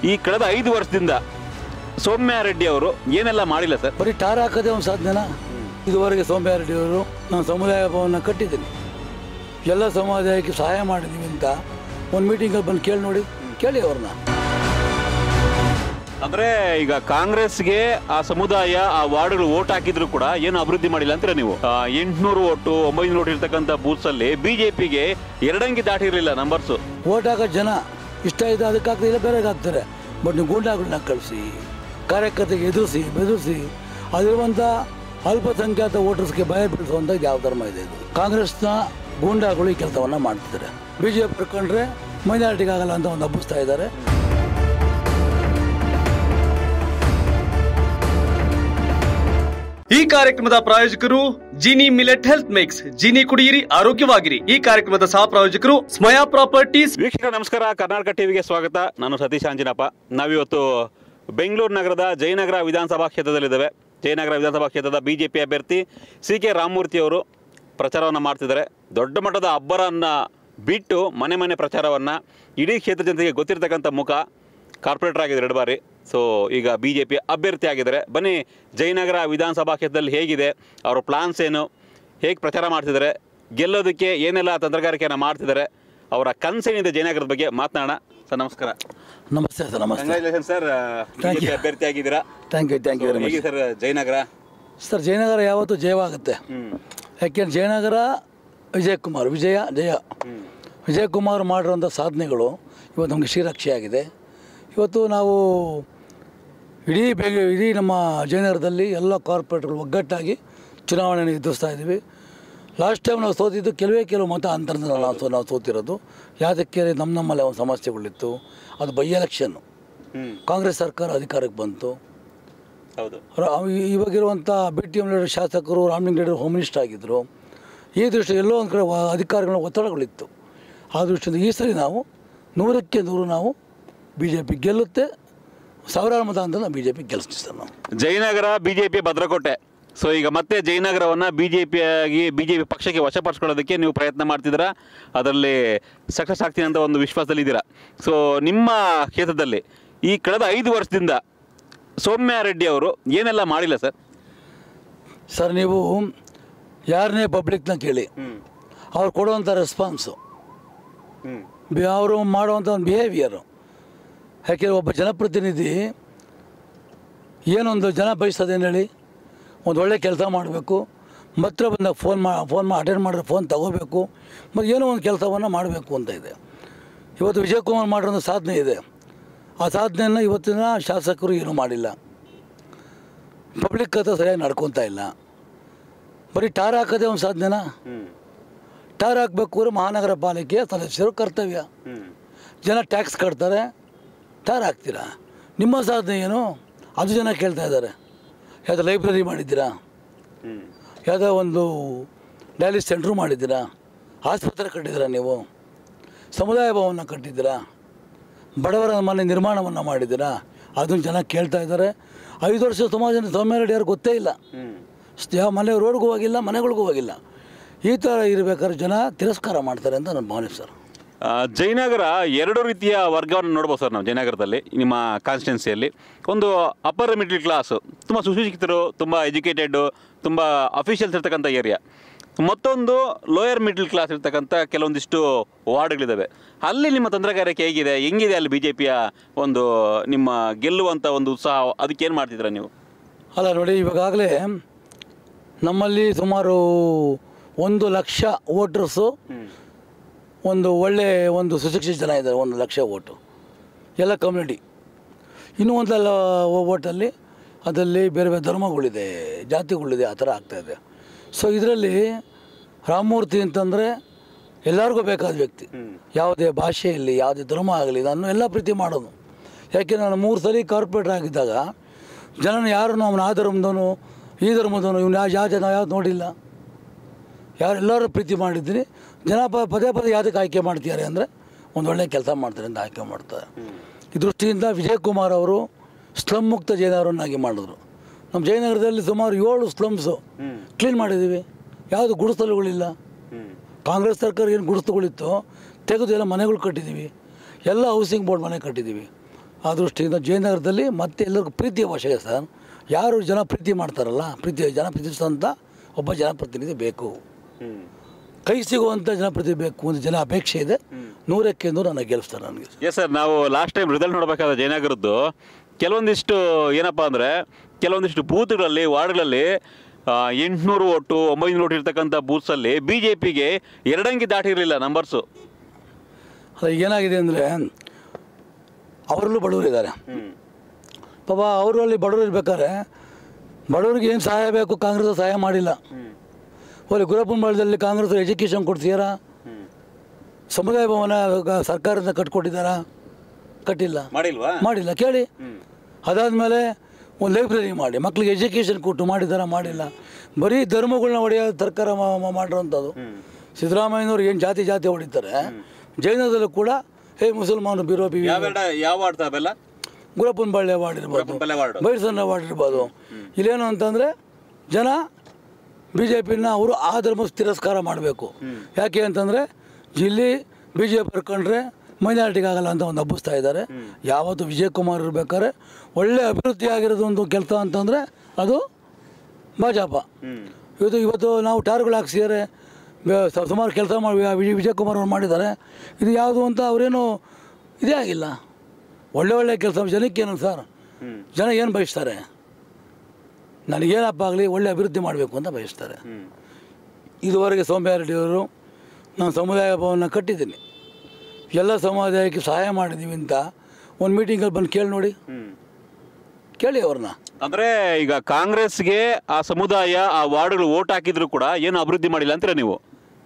ಈ ಕಳೆದ ಐದು ವರ್ಷದಿಂದ ಸೌಮ್ಯ ರೆಡ್ಡಿ ಅವರು ಏನೆಲ್ಲ ಮಾಡಿಲ್ಲ ಸರ್ ಬರೀ ಟಾರ್ ಹಾಕೋದೇ ಒಂದು ಸಾಧನೆನ ಇದುವರೆಗೆ ಸೋಮಯಾರೆಡ್ಡಿ ಅವರು ನಾನು ಸಮುದಾಯ ಭವನ ಕಟ್ಟಿದ್ದೀನಿ ಎಲ್ಲ ಸಮುದಾಯಕ್ಕೆ ಸಹಾಯ ಮಾಡಿದ್ದೀವಿ ಅಂತ ಒಂದು ಮೀಟಿಂಗಲ್ಲಿ ಬಂದು ಕೇಳಿ ನೋಡಿ ಕೇಳಿ ಅವ್ರನ್ನ ಅಂದ್ರೆ ಈಗ ಕಾಂಗ್ರೆಸ್ಗೆ ಆ ಸಮುದಾಯ ಆ ವಾರ್ಡ್ಗಳು ಓಟ್ ಹಾಕಿದ್ರು ಕೂಡ ಏನು ಅಭಿವೃದ್ಧಿ ಮಾಡಿಲ್ಲ ಅಂತೀರಾ ನೀವು ಎಂಟುನೂರು ಓಟು ಒಂಬೈನೂರು ಓಟ್ ಇರ್ತಕ್ಕಂಥ ಬೂತ್ಸ್ ಅಲ್ಲಿ ಬಿಜೆಪಿಗೆ ಎರಡಂಗಿ ದಾಟಿರ್ಲಿಲ್ಲ ನಂಬರ್ಸ್ ಓಟ್ ಹಾಕೋ ಜನ ಇಷ್ಟ ಇದೆ ಅದಕ್ಕೆ ಹಾಕ್ತಾರೆ ಇಲ್ಲ ಬೇರೆಗೆ ಹಾಕ್ತಾರೆ ಬಟ್ ನೀವು ಗೂಂಡಾಗಳನ್ನ ಕಳಿಸಿ ಕಾರ್ಯಕರ್ತೆಗೆ ಎದುರಿಸಿ ಬೆದರಿಸಿ ಅಲ್ಲಿರುವಂಥ ಅಲ್ಪಸಂಖ್ಯಾತ ವೋಟರ್ಸ್ಗೆ ಭಯ ಬೀಳಿಸುವಂಥ ಯಾವ ಧರ್ಮ ಇದೆ ಇದು ಕಾಂಗ್ರೆಸ್ನ ಗೂಂಡಾಗಳು ಈ ಕೆಲಸವನ್ನು ಮಾಡ್ತಿದ್ದಾರೆ ಬಿ ಜೆ ಪಿ ಕಂಡ್ರೆ ಮೈನಾರಿಟಿಗೆ ಆಗಲ್ಲ ಅಂತ ಒಂದು ಹಬ್ಬಿಸ್ತಾ ಇದ್ದಾರೆ ಈ ಕಾರ್ಯಕ್ರಮದ ಪ್ರಾಯೋಜಕರು Jini millet health mix Jini ಕುಡಿಯಿರಿ ಆರೋಗ್ಯವಾಗಿರಿ ಈ ಕಾರ್ಯಕ್ರಮದ ಸಹ ಪ್ರಾಯೋಜಕರು ಸ್ಮಯಾ ಪ್ರಾಪರ್ಟೀಸ್ ವೀಕ್ಷಕರ ನಮಸ್ಕಾರ ಕರ್ನಾಟಕ ಟಿವಿಗೆ ಸ್ವಾಗತ ನಾನು ಸತೀಶ್ ಆಂಜಿನಪ್ಪ ನಾವಿವತ್ತು ಬೆಂಗಳೂರು ನಗರದ ಜಯನಗರ ವಿಧಾನಸಭಾ ಕ್ಷೇತ್ರದಲ್ಲಿದ್ದೇವೆ ಜಯನಗರ ವಿಧಾನಸಭಾ ಕ್ಷೇತ್ರದ ಬಿಜೆಪಿ ಅಭ್ಯರ್ಥಿ ಸಿ ಕೆ ರಾಮಮೂರ್ತಿ ಅವರು ಪ್ರಚಾರವನ್ನು ಮಾಡ್ತಿದ್ದಾರೆ ದೊಡ್ಡ ಮಟ್ಟದ ಅಬ್ಬರನ್ನು ಬಿಟ್ಟು ಮನೆ ಮನೆ ಪ್ರಚಾರವನ್ನು ಇಡೀ ಕ್ಷೇತ್ರ ಜನತೆಗೆ ಗೊತ್ತಿರತಕ್ಕಂಥ ಮುಖ ಕಾರ್ಪೊರೇಟರ್ ಆಗಿದ್ದಾರೆ ಎರಡು ಬಾರಿ ಸೊ ಈಗ ಬಿ ಜೆ ಪಿ ಅಭ್ಯರ್ಥಿ ಆಗಿದ್ದಾರೆ ಬನ್ನಿ ಜಯನಗರ ವಿಧಾನಸಭಾ ಕ್ಷೇತ್ರದಲ್ಲಿ ಹೇಗಿದೆ ಅವರ ಪ್ಲಾನ್ಸ್ ಏನು ಹೇಗೆ ಪ್ರಚಾರ ಮಾಡ್ತಿದ್ದಾರೆ ಗೆಲ್ಲೋದಕ್ಕೆ ಏನೆಲ್ಲ ತಂತ್ರಗಾರಿಕೆಯನ್ನು ಮಾಡ್ತಿದ್ದಾರೆ ಅವರ ಕನಸೇನಿದೆ ಜಯನಗರದ ಬಗ್ಗೆ ಮಾತನಾಡೋಣ ಸರ್ ನಮಸ್ಕಾರ ನಮಸ್ತೆ ಸರ್ ನಮಸ್ತೆ ಕಂಗ್ರಾಚುಲೇಷನ್ ಸರ್ Thank you. ಅಭ್ಯರ್ಥಿ ಆಗಿದ್ದೀರಾ thank you thank you very much ಹೇಗೆ ಸರ್ ಜಯನಗರ ಸರ್ ಜಯನಗರ ಯಾವತ್ತೂ ಜಯವಾಗುತ್ತೆ ಹ್ಞೂ ಯಾಕೆಂದ್ರೆ ಜಯನಗರ ವಿಜಯ್ ಕುಮಾರ್ ವಿಜಯ ಜಯ ಹ್ಞೂ ವಿಜಯ್ ಕುಮಾರ್ ಮಾಡಿರೋಂಥ ಸಾಧನೆಗಳು ಇವತ್ತು ನಮಗೆ ಶ್ರೀರಕ್ಷೆ ಆಗಿದೆ ಇವತ್ತು ನಾವು ಇಡೀ ಬೆಂಗ ಇಡೀ ನಮ್ಮ ಜಯನಗರದಲ್ಲಿ ಎಲ್ಲ ಕಾರ್ಪೊರೇಟ್ಗಳು ಒಗ್ಗಟ್ಟಾಗಿ ಚುನಾವಣೆಯನ್ನು ಎದುರಿಸ್ತಾ ಇದ್ದೀವಿ ಲಾಸ್ಟ್ ಟೈಮ್ ನಾವು ಸೋತಿದ್ದು ಕೆಲವೇ ಕೆಲವು ಮತ ಅಂತರದಿಂದ ನಾವು ಸೋ ನಾವು ಸೋತಿರೋದು ಯಾವುದಕ್ಕೆ ನಮ್ಮ ನಮ್ಮಲ್ಲೇ ಒಂದು ಸಮಸ್ಯೆಗಳಿತ್ತು ಅದು ಬೈ ಎಲೆಕ್ಷನ್ನು ಹ್ಞೂ ಕಾಂಗ್ರೆಸ್ ಸರ್ಕಾರ ಅಧಿಕಾರಕ್ಕೆ ಬಂತು ಹೌದು ರ- ಈ- ಇವಾಗಿರುವಂಥ ಬಿ ಟಿ ಎಮ್ ಶಾಸಕರು ರಾಮಲಿಂಗೇಗೌಡರು ಹೋಮ್ ಮಿನಿಸ್ಟರ್ ಆಗಿದ್ದರು ಈ ದೃಷ್ಟಿ ಎಲ್ಲೋ ಒಂದು ಕಡೆ ವ- ಅಧಿಕಾರಿಗಳ ಒತ್ತಡಗಳಿತ್ತು ಆ ದೃಷ್ಟಿಯಿಂದ ಈ ಸರಿ ನಾವು ನೂರಕ್ಕೆ ನೂರು ನಾವು ಬಿ ಜೆ ಪಿ ಗೆಲ್ಲುತ್ತೆ ಸಾವಿರಾರು ಮತ ಅಂತ ನಾವು ಬಿ ಜೆ ಪಿ ಗೆಲ್ಲಿಸ್ತೀವಿ ಸರ್ ನಾವು ಜಯನಗರ ಬಿಜೆಪಿ ಭದ್ರಕೋಟೆ ಸೊ ಈಗ ಮತ್ತೆ ಜಯನಗರವನ್ನು ಬಿಜೆಪಿ ಆಗಿ ಬಿಜೆಪಿ ಪಕ್ಷಕ್ಕೆ ವಶಪಡಿಸ್ಕೊಳ್ಳೋದಕ್ಕೆ ನೀವು ಪ್ರಯತ್ನ ಮಾಡ್ತಿದ್ದೀರಾ ಅದರಲ್ಲಿ ಸಕ್ಸಸ್ ಆಗ್ತೀನಿ ಅಂತ ಒಂದು ವಿಶ್ವಾಸದಲ್ಲಿ ಇದ್ದೀರಾ ಸೊ ನಿಮ್ಮ ಕ್ಷೇತ್ರದಲ್ಲಿ ಈ ಕಳೆದ ಐದು ವರ್ಷದಿಂದ ಸೌಮ್ಯ ರೆಡ್ಡಿ ಅವರು ಏನೆಲ್ಲ ಮಾಡಿಲ್ಲ ಸರ್ ಸರ್ ನೀವು ಯಾರನ್ನೇ ಪಬ್ಲಿಕ್ನ ಕೇಳಿ ಹ್ಞೂ ಅವ್ರು ಕೊಡುವಂಥ ರೆಸ್ಪಾನ್ಸು ಹ್ಞೂ ಬಿ ಅವರು ಮಾಡುವಂಥ ಒಂದು ಬಿಹೇವಿಯರು ಯಾಕೆಂದರೆ ಒಬ್ಬ ಜನಪ್ರತಿನಿಧಿ ಏನೊಂದು ಜನ ಬಯಸೋದೇನು ಹೇಳಿ ಒಂದು ಒಳ್ಳೆ ಕೆಲಸ ಮಾಡಬೇಕು ಮತ್ತೆ ಬಂದಾಗ ಫೋನ್ ಮಾ ಫೋನ್ ಮಾ ಅಟೆಂಡ್ ಮಾಡಿದ್ರೆ ಫೋನ್ ತಗೋಬೇಕು ಮತ್ತು ಏನೋ ಒಂದು ಕೆಲಸವನ್ನು ಮಾಡಬೇಕು ಅಂತ ಇದೆ ಇವತ್ತು ವಿಜಯಕುಮಾರ್ ಮಾಡಿರೋ ಸಾಧನೆ ಇದೆ ಆ ಸಾಧನೆಯನ್ನು ಇವತ್ತಿನ ಶಾಸಕರು ಏನೂ ಮಾಡಿಲ್ಲ ಪಬ್ಲಿಕ್ ಹತ್ರ ಸರಿಯಾಗಿ ನಡ್ಕೊತಾ ಇಲ್ಲ ಬರೀ ಟಾರ್ ಹಾಕೋದೇ ಒಂದು ಸಾಧನೆನಾ ಹ್ಞೂ ಟಾರ್ ಹಾಕಬೇಕು ಅಂದರೆ ಮಹಾನಗರ ಪಾಲಿಕೆ ಸದಸ್ಯರು ಕರ್ತವ್ಯ ಹ್ಞೂ ಜನ ಟ್ಯಾಕ್ಸ್ ಕಟ್ತಾರೆ ಟಾರ್ ಹಾಕ್ತೀರಾ ನಿಮ್ಮ ಸಾಧನೆ ಏನು ಅದು ಜನ ಕೇಳ್ತಾ ಇದ್ದಾರೆ ಯಾವುದೋ ಲೈಬ್ರರಿ ಮಾಡಿದ್ದೀರಾ ಹ್ಞೂ ಯಾವುದೋ ಒಂದು ಡಯಾಲಿಸ್ ಸೆಂಟ್ರು ಮಾಡಿದ್ದೀರಾ ಆಸ್ಪತ್ರೆ ಕಟ್ಟಿದ್ದೀರಾ ನೀವು ಸಮುದಾಯ ಭವನ ಕಟ್ಟಿದ್ದೀರಾ ಬಡವರ ಮನೆ ನಿರ್ಮಾಣವನ್ನು ಮಾಡಿದ್ದೀರಾ ಅದನ್ನು ಜನ ಕೇಳ್ತಾ ಇದ್ದಾರೆ ಐದು ವರ್ಷ ಸುಮಾರು ಜನ ಸೌಮ್ಯ ರೆಡ್ಡಿ ಯಾರು ಗೊತ್ತೇ ಇಲ್ಲ ಹ್ಞೂ ಯಾವ ಮನೆ ರೋಡ್ಗೂ ಹೋಗಿಲ್ಲ ಮನೆಗಳಿಗೂ ಹೋಗಿಲ್ಲ ಈ ಥರ ಇರಬೇಕಾದ್ರೆ ಜನ ತಿರಸ್ಕಾರ ಮಾಡ್ತಾರೆ ಅಂತ ನನ್ನ ಭಾವನೆ ಸರ್ ಆ, ಜಯನಗರ ಎರಡು ರೀತಿಯ ವರ್ಗವನ್ನು ನೋಡ್ಬೋದು ಸರ್ ನಾವು ಜಯನಗರದಲ್ಲಿ ನಿಮ್ಮ ಕಾನ್ಸ್ಟಿಟ್ಯೂನ್ಸಿಯಲ್ಲಿ ಒಂದು ಅಪ್ಪರ್ ಮಿಡ್ಲ್ ಕ್ಲಾಸು ತುಂಬ ಸುಶಿಕ್ಷಿತರು ತುಂಬ ಎಜುಕೇಟೆಡ್ ತುಂಬ ಅಫಿಷಿಯಲ್ಸ್ ಇರ್ತಕ್ಕಂಥ ಏರಿಯಾ ಮತ್ತೊಂದು ಲೋಯರ್ ಮಿಡ್ಲ್ ಕ್ಲಾಸ್ ಇರ್ತಕ್ಕಂಥ ಕೆಲವೊಂದಿಷ್ಟು ವಾರ್ಡ್ಗಳಿದ್ದಾವೆ ಅಲ್ಲಿ ನಿಮ್ಮ ತಂತ್ರಗಾರಿಕೆ ಹೇಗಿದೆ ಹೆಂಗಿದೆ ಅಲ್ಲಿ ಬಿ ಜೆ ಪಿಯ ಒಂದು ನಿಮ್ಮ ಗೆಲ್ಲುವಂಥ ಒಂದು ಉತ್ಸಾಹ ಅದಕ್ಕೇನು ಮಾಡ್ತಿದ್ದೀರಾ ನೀವು ಅಲ್ಲ ನೋಡಿ ಇವಾಗಲೇ ನಮ್ಮಲ್ಲಿ ಸುಮಾರು ಒಂದು ಲಕ್ಷ ವೋಟರ್ಸು ಒಂದು ಒಳ್ಳೆ ಒಂದು ಸುಶಿಕ್ಷಿತ ಜನ ಇದ್ದಾರೆ ಒಂದು ಲಕ್ಷ ಓಟು ಎಲ್ಲ ಕಮ್ಯುನಿಟಿ ಇನ್ನೂ ಒಂದಲ್ಲ ಓಟಲ್ಲಿ ಅದರಲ್ಲಿ ಬೇರೆ ಬೇರೆ ಧರ್ಮಗಳಿದೆ ಜಾತಿಗಳಿದೆ ಆ ಥರ ಆಗ್ತಾಯಿದೆ ಸೊ ಇದರಲ್ಲಿ ರಾಮಮೂರ್ತಿ ಅಂತಂದರೆ ಎಲ್ಲರಿಗೂ ಬೇಕಾದ ವ್ಯಕ್ತಿ ಯಾವುದೇ ಭಾಷೆಯಲ್ಲಿ ಯಾವುದೇ ಧರ್ಮ ಆಗಲಿ ನಾನು ಎಲ್ಲ ಪ್ರೀತಿ ಮಾಡೋದು ಯಾಕೆ ನಾನು ಮೂರು ಸಲ ಕಾರ್ಪೊರೇಟರ್ ಆಗಿದ್ದಾಗ ಜನನ ಯಾರು ಅವನು ಆ ಧರ್ಮದವನು ಈ ಧರ್ಮದವನು ಇವನು ಯಾವ ಯಾವ ಜನ ಯಾವ್ದು ನೋಡಿಲ್ಲ ಯಾರೆಲ್ಲರೂ ಪ್ರೀತಿ ಮಾಡಿದ್ದೀನಿ ಜನ ಪ- ಪದೇ ಪದೇ ಯಾವುದಕ್ಕೆ ಆಯ್ಕೆ ಮಾಡ್ತಿದ್ದಾರೆ ಅಂದರೆ ಒಂದು ಒಳ್ಳೆಯ ಕೆಲಸ ಮಾಡ್ತಾರೆ ಅಂತ ಆಯ್ಕೆ ಮಾಡ್ತಾರೆ ಈ ದೃಷ್ಟಿಯಿಂದ ವಿಜಯ್ ಕುಮಾರ್ ಅವರು ಸ್ಲಮ್ ಮುಕ್ತ ಜಯನಗರವನ್ನಾಗಿ ಮಾಡಿದ್ರು ನಮ್ಮ ಜಯನಗರದಲ್ಲಿ ಸುಮಾರು ಏಳು ಸ್ಲಮ್ಸು ಕ್ಲೀನ್ ಮಾಡಿದ್ದೀವಿ ಯಾವುದು ಗುಡಿಸಲುಗಳಿಲ್ಲ ಕಾಂಗ್ರೆಸ್ ಸರ್ಕಾರ ಏನು ಗುಡಿಸಲುಗಳಿತ್ತು ತೆಗೆದು ಎಲ್ಲ ಮನೆಗಳು ಕಟ್ಟಿದ್ದೀವಿ ಎಲ್ಲ ಹೌಸಿಂಗ್ ಬೋರ್ಡ್ ಮನೆ ಕಟ್ಟಿದ್ದೀವಿ ಆ ದೃಷ್ಟಿಯಿಂದ ಜಯನಗರದಲ್ಲಿ ಮತ್ತೆ ಎಲ್ಲರಿಗೂ ಪ್ರೀತಿ ಅವಶ್ಯಕ ಸರ್ ಯಾರು ಜನ ಪ್ರೀತಿ ಮಾಡ್ತಾರಲ್ಲ ಪ್ರೀತಿ ಜನ ಪ್ರೀತಿಸುವಂಥ ಒಬ್ಬ ಜನಪ್ರತಿನಿಧಿ ಬೇಕು ಕೈ ಸಿಗುವಂಥ ಜನಪ್ರತಿನಿಧಿ ಬೇಕು ಅಂತ ಜನ ಅಪೇಕ್ಷೆ ಇದೆ ನೂರಕ್ಕೆ ನೂರು ನನಗೆ ಗೆಲ್ಲಿಸ್ತಾರೆ ನನಗೆ ಎಸ್ ಸರ್ ನಾವು ಲಾಸ್ಟ್ ಟೈಮ್ ರಿಸಲ್ಟ್ ನೋಡಬೇಕಾದ್ರೆ ಜಯನಗರದ್ದು ಕೆಲವೊಂದಿಷ್ಟು ಏನಪ್ಪ ಅಂದರೆ ಕೆಲವೊಂದಿಷ್ಟು ಬೂತ್ಗಳಲ್ಲಿ ವಾರ್ಡ್ಗಳಲ್ಲಿ ಎಂಟುನೂರು ಓಟು ಒಂಬೈನೂರು ಓಟ್ ಇರ್ತಕ್ಕಂಥ ಬೂತ್ಸಲ್ಲಿ ಬಿ ಜೆ ಪಿಗೆ ಎರಡಂಗಿ ದಾಟಿರಲಿಲ್ಲ ನಂಬರ್ಸು ಅದು ಏನಾಗಿದೆ ಅಂದರೆ ಅವರಲ್ಲೂ ಬಡವರು ಇದ್ದಾರೆ ಪಾಪ ಅವರಲ್ಲಿ ಬಡವರು ಇರ್ಬೇಕಾದ್ರೆ ಬಡವರಿಗೆ ಏನು ಸಹಾಯ ಬೇಕು ಕಾಂಗ್ರೆಸ್ ಸಹಾಯ ಮಾಡಿಲ್ಲ ಹೋಲಿ ಗುರಪ್ಪನಬಾಳದಲ್ಲಿ ಕಾಂಗ್ರೆಸ್ ಎಜುಕೇಷನ್ ಕೊಡ್ತೀರಾ ಸಮುದಾಯ ಭವನ ಗ- ಸರ್ಕಾರದಿಂದ ಕಟ್ಕೊಟ್ಟಿದ್ದಾರಾ ಕಟ್ಟಿಲ್ಲ ಮಾಡಿಲ್ವಾ ಮಾಡಿಲ್ಲ ಕೇಳಿ ಅದಾದಮೇಲೆ ಒಂದು ಲೈಬ್ರರಿ ಮಾಡಿ ಮಕ್ಕಳಿಗೆ ಎಜುಕೇಷನ್ ಕೊಟ್ಟು ಮಾಡಿದಾರ ಮಾಡಿಲ್ಲ ಬರೀ ಧರ್ಮಗಳನ್ನ ಹೊಡೆಯೋ ಸರ್ಕಾರ ಮಾ- ಮಾ- ಮಾಡಿರೋಂಥದ್ದು ಸಿದ್ದರಾಮಯ್ಯನವ್ರು ಏನು ಜಾತಿ ಜಾತಿ ಹೊಡಿತಾರೆ ಜೈನದಲ್ಲೂ ಕೂಡ ಹೇ ಮುಸಲ್ಮಾನರು ಬಿರೋ ಬಿ ಯಾವೆರಡ ಯಾವ ವಾರ್ಡ್ ಅವೆಲ್ಲ ಗುರಪ್ಪನ ಬಳ್ಳಿ ವಾರ್ಡ್ ಇರ್ಬೋದು ಗುರಪ್ಪನಬಳ್ಳಿ ವಾರ್ಡ್. ಬೈರ್ಸನ್ನ ವಾರ್ಡ್ ಇರ್ಬೋದು ಇಲ್ಲೇನು ಅಂತಂದರೆ ಜನ ಬಿ ಜೆ ಪಿನ ಅವರು ಆ ಧರ್ಮ ತಿರಸ್ಕಾರ ಮಾಡಬೇಕು ಯಾಕೆ ಅಂತಂದರೆ ಇಲ್ಲಿ ಬಿ ಜೆ ಪಿ ಬರ್ಕೊಂಡ್ರೆ ಮೈನಾರಿಟಿಗೆ ಆಗಲ್ಲ ಅಂತ ಒಂದು ಹಬ್ಬಿಸ್ತಾ ಇದ್ದಾರೆ ಯಾವತ್ತು ವಿಜಯ್ ಕುಮಾರ್ ಇರ್ಬೇಕಾದ್ರೆ ಒಳ್ಳೆ ಅಭಿವೃದ್ಧಿ ಆಗಿರೋದು ಒಂದು ಕೆಲಸ ಅಂತಂದರೆ ಅದು ಭಾಜಪ ಇವತ್ತು ಇವತ್ತು ನಾವು ಟಾರ್ಗಳು ಹಾಕ್ಸಿದ್ದಾರೆ ಬೆ- ಸ- ಸುಮಾರು ಕೆಲಸ ಮಾಡಿ ವಿಜಯ್ ವಿಜಯ್ ಕುಮಾರ್ ಅವ್ರು ಮಾಡಿದ್ದಾರೆ ಇದು ಯಾವುದು ಅಂತ ಅವರೇನು ಇದೇ ಆಗಿಲ್ಲ ಒಳ್ಳೆ ಒಳ್ಳೆ ಕೆಲಸ ಜನಕ್ಕೇನು ಸರ್ ಜನ ಏನು ಬಯಸ್ತಾರೆ ನನಗೇನಪ್ಪ ಆಗಲಿ ಒಳ್ಳೆ ಅಭಿವೃದ್ಧಿ ಮಾಡಬೇಕು ಅಂತ ಬಯಸ್ತಾರೆ ಇದುವರೆಗೆ ಸೋಮ್ಯಾರೆಡ್ಡಿಯವರು ನಾನು ಸಮುದಾಯ ಭವನ ಕಟ್ಟಿದ್ದೀನಿ ಎಲ್ಲ ಸಮುದಾಯಕ್ಕೆ ಸಹಾಯ ಮಾಡಿದ್ದೀವಿ ಅಂತ ಒಂದು ಮೀಟಿಂಗಲ್ಲಿ ಬಂದು ಕೇಳಿ ನೋಡಿ ಕೇಳಿ ಅವ್ರನ್ನ ಅಂದ್ರೆ ಈಗ ಕಾಂಗ್ರೆಸ್ಗೆ ಆ ಸಮುದಾಯ ಆ ವಾರ್ಡ್ಗಳು ಓಟ್ ಹಾಕಿದ್ರು ಕೂಡ ಏನು ಅಭಿವೃದ್ಧಿ ಮಾಡಿಲ್ಲ ಅಂತೀರಾ ನೀವು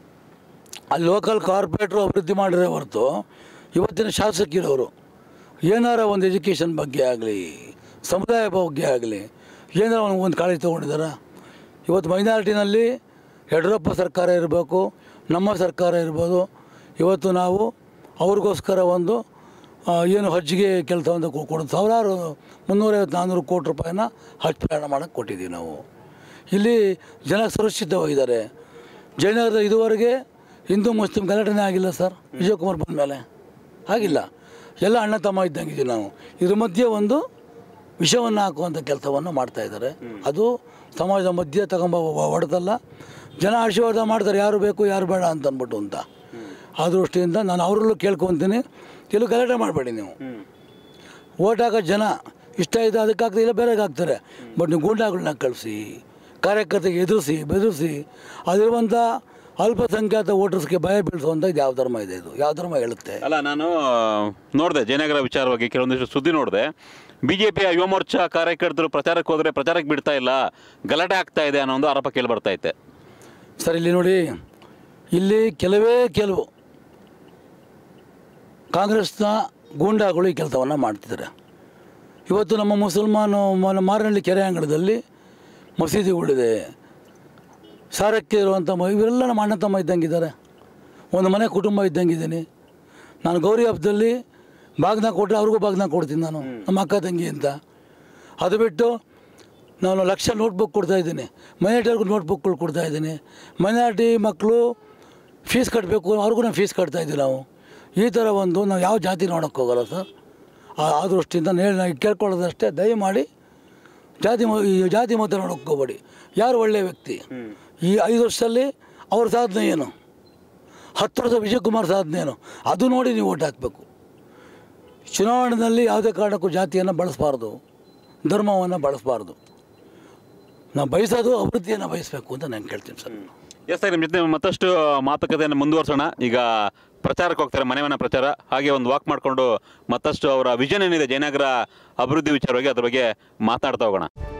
ಆ ಲೋಕಲ್ ಕಾರ್ಪೊರೇಟ್ರು ಅಭಿವೃದ್ಧಿ ಮಾಡಿರೋ ಹೊರತು ಇವತ್ತಿನ ಶಾಸಕಿರೋರು ಏನಾರ ಒಂದು ಎಜುಕೇಷನ್ ಬಗ್ಗೆ ಆಗಲಿ ಸಮುದಾಯ ಬಗ್ಗೆ ಆಗಲಿ ಏನಾರ ಒಂದು ಒಂದು ಕಾಳಜಿ ತೊಗೊಂಡಿದ್ದಾರ ಇವತ್ತು ಮೈನಾರಿಟಿನಲ್ಲಿ ಯಡಿಯೂರಪ್ಪ ಸರ್ಕಾರ ಇರಬೇಕು ನಮ್ಮ ಸರ್ಕಾರ ಇರ್ಬೋದು ಇವತ್ತು ನಾವು ಅವ್ರಿಗೋಸ್ಕರ ಒಂದು ಆ, ಏನು ಹಜ್ಜಿಗೆ ಕೆಲಸವನ್ನು ಕೊಡೋದು ಸಾವಿರಾರು ಮುನ್ನೂರೈವತ್ತು ನಾನ್ನೂರು ಕೋಟಿ ರೂಪಾಯಿನ ಹಜ್ ಪ್ರಯಾಣ ಮಾಡೋಕ್ಕೆ ಕೊಟ್ಟಿದ್ದೀವಿ ನಾವು ಇಲ್ಲಿ ಜನ ಸುರಕ್ಷಿತವಾಗಿದ್ದಾರೆ ಜಯನಗರದ ಇದುವರೆಗೆ ಹಿಂದೂ ಮುಸ್ಲಿಂ ಗಲಾಟೆನೇ ಆಗಿಲ್ಲ ಸರ್ ವಿಜಯಕುಮಾರ್ ಬಂದ ಮೇಲೆ ಆಗಿಲ್ಲ ಎಲ್ಲ ಅಣ್ಣ ತಮ್ಮ ಇದ್ದಂಗಿದ್ದೀವಿ ನಾವು ಇದ್ರ ಮಧ್ಯೆ ಒಂದು ವಿಷವನ್ನು ಹಾಕುವಂಥ ಕೆಲಸವನ್ನು ಮಾಡ್ತಾ ಇದ್ದಾರೆ ಅದು ಸಮಾಜದ ಮಧ್ಯೆ ತಗೊಂಬ ಹೊಡೆದಲ್ಲ ಜನ ಆಶೀರ್ವಾದ ಮಾಡ್ತಾರೆ ಯಾರು ಬೇಕು ಯಾರು ಬೇಡ ಅಂತ ಅಂದ್ಬಿಟ್ಟು ಅಂತ ಆ ದೃಷ್ಟಿಯಿಂದ ನಾನು ಅವರಲ್ಲೂ ಕೇಳ್ಕೊತೀನಿ ಎಲ್ಲೂ ಗಲಾಟೆ ಮಾಡಬೇಡಿ ನೀವು ಓಟ್ ಹಾಕೋ ಜನ ಇಷ್ಟ ಇದೆ ಅದಕ್ಕೆ ಆಗ್ತದೆ ಇಲ್ಲ ಬೇರೆಗೆ ಹಾಕ್ತಾರೆ ಬಟ್ ನೀವು ಗೂಂಡಾಗಳನ್ನ ಕಳಿಸಿ ಕಾರ್ಯಕರ್ತರಿಗೆ ಎದುರಿಸಿ ಬೆದರಿಸಿ ಅದಿರುವಂಥ ಅಲ್ಪಸಂಖ್ಯಾತ ವೋಟರ್ಸ್ಗೆ ಭಯ ಬೀಳಿಸುವಂಥ ಇದು ಯಾವ ಧರ್ಮ ಇದೆ ಇದು ಯಾವ ಧರ್ಮ ಹೇಳುತ್ತೆ ಅಲ್ಲ ನಾನು ನೋಡಿದೆ ಜಯನಗರ ವಿಚಾರವಾಗಿ ಕೆಲವೊಂದಿಷ್ಟು ಸುದ್ದಿ ನೋಡಿದೆ ಬಿ ಜೆ ಪಿಯ ಯುವ ಮೋರ್ಚಾ ಕಾರ್ಯಕರ್ತರು ಪ್ರಚಾರಕ್ಕೆ ಹೋದರೆ ಪ್ರಚಾರಕ್ಕೆ ಬಿಡ್ತಾ ಇಲ್ಲ ಗಲಾಟೆ ಆಗ್ತಾ ಇದೆ ಅನ್ನೋ ಒಂದು ಆರೋಪ ಕೇಳಿ ಬರ್ತಾ ಐತೆ ಸರ್ ಇಲ್ಲಿ ನೋಡಿ ಇಲ್ಲಿ ಕೆಲವೇ ಕೆಲವು ಕಾಂಗ್ರೆಸ್ನ ಗೂಂಡಾಗಳು ಈ ಕೆಲಸವನ್ನು ಮಾಡ್ತಿದ್ದಾರೆ ಇವತ್ತು ನಮ್ಮ ಮುಸಲ್ಮಾನು ಮ- ಮಾರನಹಳ್ಳಿ ಕೆರೆ ಅಂಗಡದಲ್ಲಿ ಮಸೀದಿಗಳಿದೆ ಸಾರಕ್ಕೆ ಇರುವಂಥ ಮ ಇವರೆಲ್ಲ ನಮ್ಮ ಅಣ್ಣ ತಮ್ಮ ಇದ್ದಂಗಿದ್ದಾರೆ ಒಂದು ಮನೆ ಕುಟುಂಬ ಇದ್ದಂಗಿದ್ದೀನಿ ನಾನು ಗೌರಿ ಹಬ್ಬದಲ್ಲಿ ಬಾಗ್ನ ಕೊಟ್ಟರೆ ಅವ್ರಿಗೂ ಬಾಗ್ನ ಕೊಡ್ತೀನಿ ನಾನು ನಮ್ಮ ಅಕ್ಕ ತಂಗಿ ಅಂತ ಅದು ಬಿಟ್ಟು ನಾನು ಲಕ್ಷ ನೋಟ್ಬುಕ್ ಕೊಡ್ತಾ ಇದ್ದೀನಿ ಮೈನಾರಿಟಿಯವ್ರಿಗೂ ನೋಟ್ಬುಕ್ಗಳು ಕೊಡ್ತಾ ಇದ್ದೀನಿ ಮೈನಾರಿಟಿ ಮಕ್ಕಳು ಫೀಸ್ ಕಟ್ಟಬೇಕು ಅವ್ರಿಗೂ ನಾವು ಫೀಸ್ ಕಟ್ತಾ ಇದ್ದೀವಿ ನಾವು ಈ ಥರ ಒಂದು ನಾವು ಯಾವ ಜಾತಿ ನೋಡೋಕ್ಕೆ ಹೋಗಲ್ಲ ಸರ್ ಆ ಆ ದೃಷ್ಟಿಯಿಂದ ನೇ ನಾನು ಕೇಳ್ಕೊಳ್ಳೋದಷ್ಟೇ ದಯಮಾಡಿ ಜಾತಿ ಮ ಈ ಜಾತಿ ಮತ ನೋಡೋಕ್ಕೆ ಹೋಗ್ಬೇಡಿ ಯಾರು ಒಳ್ಳೆಯ ವ್ಯಕ್ತಿ ಈ ಐದು ವರ್ಷದಲ್ಲಿ ಅವ್ರ ಸಾಧನೆ ಏನು ಹತ್ತು ವರ್ಷ ವಿಜಯಕುಮಾರ್ ಸಾಧನೆ ಏನು ಅದು ನೋಡಿ ನೀವು ಓಟ್ ಹಾಕಬೇಕು ಚುನಾವಣೆಯಲ್ಲಿ ಯಾವುದೇ ಕಾರಣಕ್ಕೂ ಜಾತಿಯನ್ನು ಬಳಸಬಾರ್ದು ಧರ್ಮವನ್ನು ಬಳಸಬಾರ್ದು ನಾವು ಬಯಸೋದು ಅಭಿವೃದ್ಧಿಯನ್ನು ಬಯಸಬೇಕು ಅಂತ ನಾನು ಕೇಳ್ತೀನಿ ಸರ್ ಎಸ್ ಸರ್ ನಿಮ್ಮ ಜೊತೆ ಮತ್ತಷ್ಟು ಮಾತುಕತೆಯನ್ನು ಮುಂದುವರ್ಸೋಣ ಈಗ ಪ್ರಚಾರಕ್ಕೆ ಹೋಗ್ತಾರೆ ಮನೆ ಮನೆ ಪ್ರಚಾರ ಹಾಗೆ ಒಂದು ವಾಕ್ ಮಾಡಿಕೊಂಡು ಮತ್ತಷ್ಟು ಅವರ ವಿಷನ್ ಏನಿದೆ ಜಯನಗರ ಅಭಿವೃದ್ಧಿ ವಿಚಾರವಾಗಿ ಅದ್ರ ಬಗ್ಗೆ ಮಾತಾಡ್ತಾ ಹೋಗೋಣ